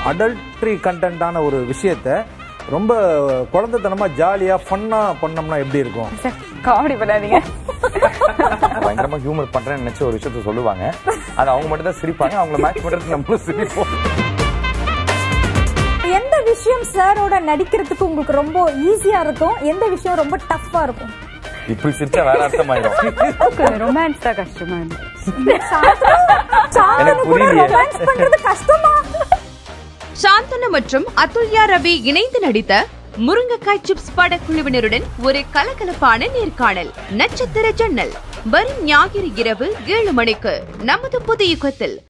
Adultery கண்டென்ட்டான ஒரு விஷயத்த ரொம்ப குழந்தைத்தனமா ஜாலியா ஃபன்னா பண்ணோம்னா எப்படி இருக்கும் சார் காமெடி பண்ணாதீங்க பயங்கரமா ஹியூமர் பண்றேன்னு நினைச்ச ஒரு விஷயத்த சொல்லுவாங்க அது அவங்க மட்டும் தான் சிரிப்பாங்க அவங்கள மேட்ச் பண்றதுக்கு நம்மளும் சிரிப்போம் எந்த விஷயம் சாரோட நடிக்கிறதுக்கு உங்களுக்கு ரொம்ப ஈஸியா இருக்கும் எந்த விஷயம் ரொம்ப டஃப்பா இருக்கும் இப்படி சிரிச்சா வேற அர்த்தமாயிடும் கொஞ்சம் ரொமான்ஸ் தான் கஷ்டமா இருக்கு சாந்தனு கூட புரியலையே. ரொமான்ஸ் பண்றது கஷ்டமா சாந்தனு மற்றும் அதுல்யா ரவி இணைந்து நடித்த முருங்கைக்காய் சிப்ஸ் படக்குழுவினருடன் ஒரு கலகலப்பான நேர்காணல் நட்சத்திர ஜன்னல் வரும் ஞாயிறு இரவு ஏழு மணிக்கு நமது புது யுகத்தில்